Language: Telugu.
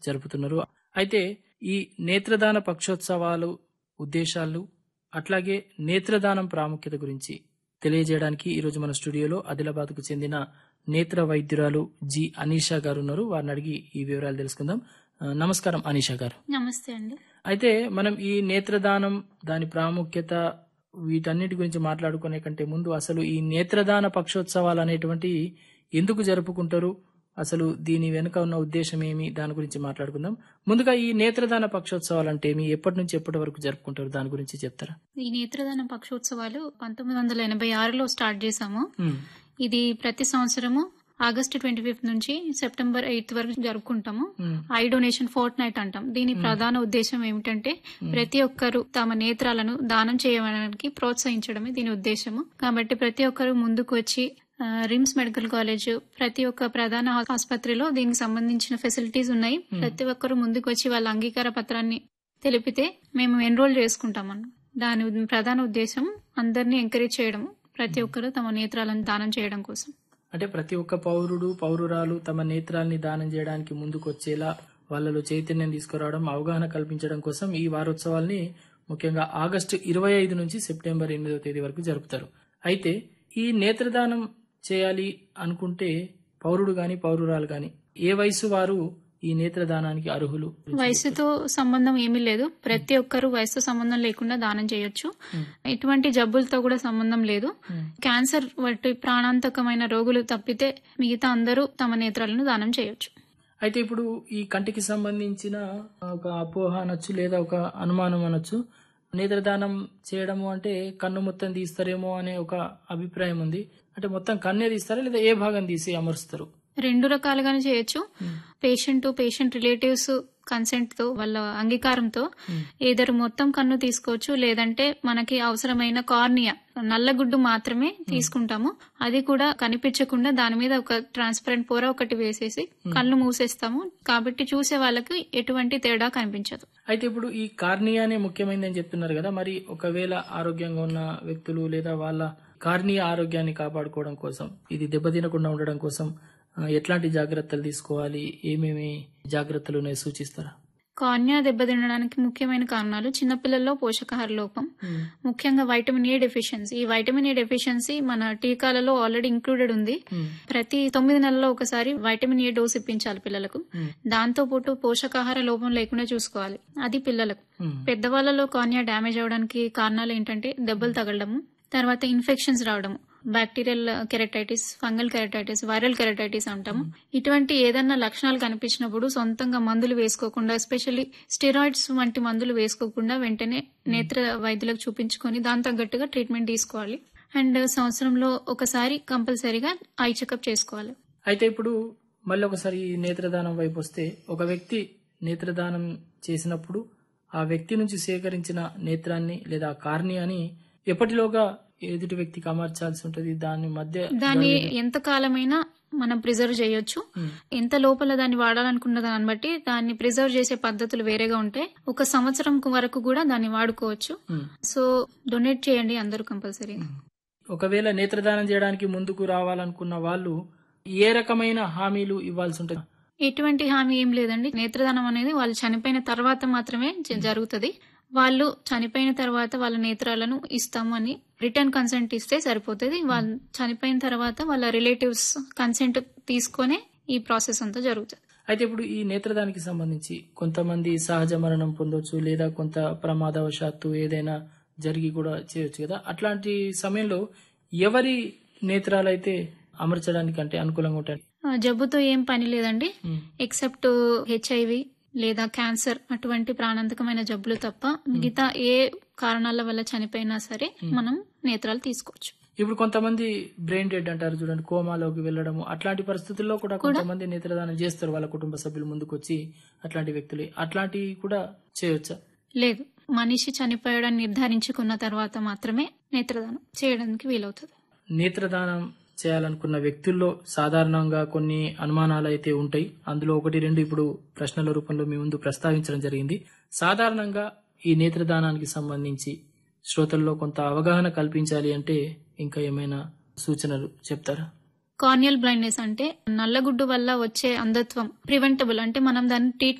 జరుపుతున్నారు అయితే ఈ నేత్రదాన పక్షోత్సవాలు ఉద్దేశాలు అట్లాగే నేత్రదానం ప్రాముఖ్యత గురించి తెలియజేయడానికి ఈరోజు మన స్టూడియోలో ఆదిలాబాద్కు చెందిన నేత్ర వైద్యురాలు జి అనీషా గారు ఉన్నారు వారిని అడిగి ఈ వివరాలు తెలుసుకుందాం ఆ, నమస్కారం అనీషా గారు నమస్తే అండి అయితే మనం ఈ నేత్రదానం దాని ప్రాముఖ్యత వీటన్నిటి గురించి మాట్లాడుకునే కంటే ముందు అసలు ఈ నేత్రదాన పక్షోత్సవాలు అనేటువంటి ఎందుకు జరుపుకుంటారు అసలు దీని వెనుక ఉన్న ఉద్దేశం ఏమి దాని గురించి మాట్లాడుకుందాం ముందుగా ఈ నేత్రదాన పక్షోత్సవాలు అంటే ఏమి ఎప్పటి నుంచి ఎప్పటి వరకు జరుపుకుంటారు దాని గురించి చెప్తారా ఈ నేత్రదాన పక్షోత్సవాలు పంతొమ్మిది వందల ఎనభై ఆరులో స్టార్ట్ చేశాము ఉమ్, ఇది ప్రతి సంవత్సరము ఆగస్టు ట్వంటీ ఫిఫ్త్ నుంచి సెప్టెంబర్ ఎయిత్ వరకు జరుపుకుంటాము um, eye donation fortnight అంటాం దీని ప్రధాన ఉద్దేశం ఏమిటంటే ప్రతి ఒక్కరు తమ నేత్రాలను దానం చేయడానికి ప్రోత్సహించడమే దీని ఉద్దేశము కాబట్టి ప్రతి ఒక్కరు ముందుకు వచ్చి ఆ, రిమ్స్ మెడికల్ కాలేజ్ ప్రతి ఒక్క ప్రధాన ఆసుపత్రిలో దీనికి సంబంధించిన ఫెసిలిటీస్ ఉన్నాయి ప్రతి ఒక్కరు ముందుకు వచ్చి వాళ్ళ అంగీకార పత్రాన్ని తెలిపితే మేము ఎన్రోల్ చేసుకుంటామన్న దాని ఉద్- ప్రధాన ఉద్దేశం అందరినీ ఎంకరేజ్ చేయడం ప్రతి ఒక్కరు తమ నేత్రాలను దానం చేయడం కోసం అంటే ప్రతి ఒక్క పౌరుడు పౌరురాలు తమ నేత్రాల్ని దానం చేయడానికి ముందుకు వచ్చేలా వాళ్ళలో చైతన్యం తీసుకురావడం అవగాహన కల్పించడం కోసం ఈ వారోత్సవాల్ని ముఖ్యంగా ఆగస్టు ఇరవై ఐదు నుంచి సెప్టెంబర్ ఎనిమిదవ తేదీ వరకు జరుపుతారు అయితే ఈ నేత్రదానం చేయాలి అనుకుంటే పౌరుడు గాని పౌరురాలు గాని ఏ వయసు వారు ఈ నేత్రదానానికి అర్హులు వయసుతో సంబంధం ఏమీ లేదు ప్రతి ఒక్కరు వయసుతో సంబంధం లేకుండా దానం చేయొచ్చు ఎటువంటి జబ్బులతో కూడా సంబంధం లేదు Hmm. క్యాన్సర్ వంటి ప్రాణాంతకమైన రోగులు తప్పితే మిగతా అందరూ తమ నేత్రాలను దానం చేయొచ్చు అయితే ఇప్పుడు ఈ కంటికి సంబంధించిన ఒక అపోహ అనొచ్చు లేదా ఒక అనుమానం అనొచ్చు నేత్రదానం చేయడము అంటే కన్ను మొత్తం తీస్తారేమో అనే ఒక అభిప్రాయం ఉంది అంటే మొత్తం కన్నే తీస్తారా లేదా ఏ భాగం తీసి అమరుస్తారు రెండు రకాలుగానే చేయొచ్చు పేషెంట్ పేషెంట్ రిలేటివ్స్ కన్సెంట్ తో వాళ్ళ అంగీకారంతో ఏదరు మొత్తం కన్ను తీసుకోవచ్చు లేదంటే మనకి అవసరమైన కార్నియా నల్లగుడ్డు మాత్రమే తీసుకుంటాము అది కూడా కనిపించకుండా దాని మీద ఒక ట్రాన్స్పరెంట్ పొర ఒకటి వేసేసి కళ్ళు మూసేస్తాము కాబట్టి చూసే వాళ్ళకి ఎటువంటి తేడా కనిపించదు అయితే ఇప్పుడు ఈ కార్నియానే ముఖ్యమైనదని చెప్తున్నారు కదా మరి ఒకవేళ ఆరోగ్యంగా ఉన్న వ్యక్తులు లేదా వాళ్ళ కార్నియా ఆరోగ్యాన్ని కాపాడుకోవడం కోసం ఇది దెబ్బతినకుండా ఉండడం కోసం ఆ, ఎట్లాంటి జాగ్రత్తలు తీసుకోవాలి ఏమేమి జాగ్రత్తలు ఉన్నాయి సూచిస్తారా కార్నియా దెబ్బతినడానికి ముఖ్యమైన కారణాలు చిన్నపిల్లల్లో పోషకాహార లోపం ముఖ్యంగా వైటమిన్ ఏ డెఫిషియన్సీ ఈ వైటమిన్ ఏ డెఫిషియన్సీ మన టీకాలలో ఆల్రెడీ ఇంక్లూడెడ్ ఉంది Hmm. ప్రతి తొమ్మిది నెలల్లో ఒకసారి వైటమిన్ ఏ డోస్ ఇప్పించాలి పిల్లలకు Hmm. దాంతో పాటు పోషకాహార లోపం లేకుండా చూసుకోవాలి అది పిల్లలకు Hmm. పెద్దవాళ్ళలో కార్నియా డ్యామేజ్ అవడానికి కారణాలు ఏంటంటే దెబ్బలు తగలడము తర్వాత ఇన్ఫెక్షన్స్ రావడము bacterial keratitis fungal keratitis viral keratitis అంటాము ఇటువంటి ఏదన్నా లక్షణాలు కనిపించినప్పుడు సొంతంగా మందులు వేసుకోకుండా ఎస్పెషల్లీ స్టెరాయిడ్స్ వంటి మందులు వేసుకోకుండా వెంటనే నేత్ర వైద్యులకు చూపించుకొని దాని తగ్గట్టుగా ట్రీట్మెంట్ తీసుకోవాలి అండ్ సంవత్సరంలో ఒకసారి కంపల్సరీగా ఐ చెకప్ చేసుకోవాలి అయితే ఇప్పుడు మళ్ళీ ఒకసారి ఈ నేత్రదానం వైపు వస్తే ఒక వ్యక్తి నేత్రదానం చేసినప్పుడు ఆ వ్యక్తి నుంచి సేకరించిన నేత్రాన్ని లేదా కార్నియాని ఎప్పటిలోగా ఎదుటి వ్యక్తికి అమర్చాల్సి ఉంటుంది దాని మధ్య దాన్ని ఎంత కాలమైనా మనం ప్రిజర్వ్ చేయొచ్చు ఎంత లోపల దాన్ని వాడాలనుకున్న దాన్ని బట్టి దాన్ని ప్రిజర్వ్ చేసే పద్ధతులు వేరేగా ఉంటాయి ఒక సంవత్సరం వరకు కూడా దాన్ని వాడుకోవచ్చు ఉమ్. సో డొనేట్ చేయండి అందరూ కంపల్సరీ ఒకవేళ నేత్రదానం చేయడానికి ముందుకు రావాలనుకున్న వాళ్ళు ఏ రకమైన హామీలు ఇవ్వాల్సి ఉంటుంది ఎటువంటి హామీ ఏం లేదండి నేత్రదానం అనేది వాళ్ళు చనిపోయిన తర్వాత మాత్రమే జ- జరుగుతుంది వాళ్ళు చనిపోయిన తర్వాత వాళ్ళ నేత్రాలను ఇస్తాము అని రిటర్న్ కన్సెంట్ ఇస్తే సరిపోతుంది వాళ్ళు చనిపోయిన తర్వాత వాళ్ళ రిలేటివ్స్ కన్సెంట్ తీసుకొనే ఈ ప్రాసెస్ అంతా జరుగుతుంది అయితే ఇప్పుడు ఈ నేత్రదానికి సంబంధించి కొంతమంది సహజ మరణం పొందొచ్చు లేదా కొంత ప్రమాదవశాత్తు ఏదైనా జరిగి కూడా చేయొచ్చు కదా అట్లాంటి సమయంలో ఎవరి నేత్రాలైతే అమర్చడానికి అంటే అనుకూలంగా ఉంటాయి ఆ, జబ్బుతో ఏం పని లేదండి ఉమ్. ఎక్సెప్ట్ హెచ్ఐవి లేదా క్యాన్సర్ అటువంటి ప్రాణాంతకమైన జబ్బులు తప్ప మిగతా ఏ కారణాల వల్ల చనిపోయినా సరే మనం నేత్రాలు తీసుకోవచ్చు ఇప్పుడు కొంతమంది బ్రెయిన్ డెడ్ అంటారు చూడండి కోమాలోకి వెళ్ళడము అట్లాంటి పరిస్థితుల్లో కూడా కొంతమంది నేత్రదానం చేస్తారు వాళ్ళ కుటుంబ సభ్యులు ముందుకు వచ్చి అట్లాంటి వ్యక్తులు అట్లాంటివి కూడా చేయొచ్చా లేదు మనిషి చనిపోయాడని నిర్ధారించుకున్న తర్వాత మాత్రమే నేత్రదానం చేయడానికి వీలవుతుంది నేత్రదానం చేయాలనుకున్న వ్యక్తుల్లో సాధారణంగా కొన్ని అనుమానాలు అయితే ఉంటాయి అందులో ఒకటి రెండు ఇప్పుడు ప్రశ్నల రూపంలో మీ ముందు ప్రస్తావించడం జరిగింది సాధారణంగా ఈ నేత్రదానానికి సంబంధించి శ్రోతల్లో కొంత అవగాహన కల్పించాలి అంటే ఇంకా ఏమైనా సూచనలు చెప్తారా కార్నియల్ బ్లైండ్నెస్ అంటే నల్లగుడ్డు వల్ల వచ్చే అంధత్వం ప్రివెంటబుల్ అంటే మనం దాన్ని ట్రీట్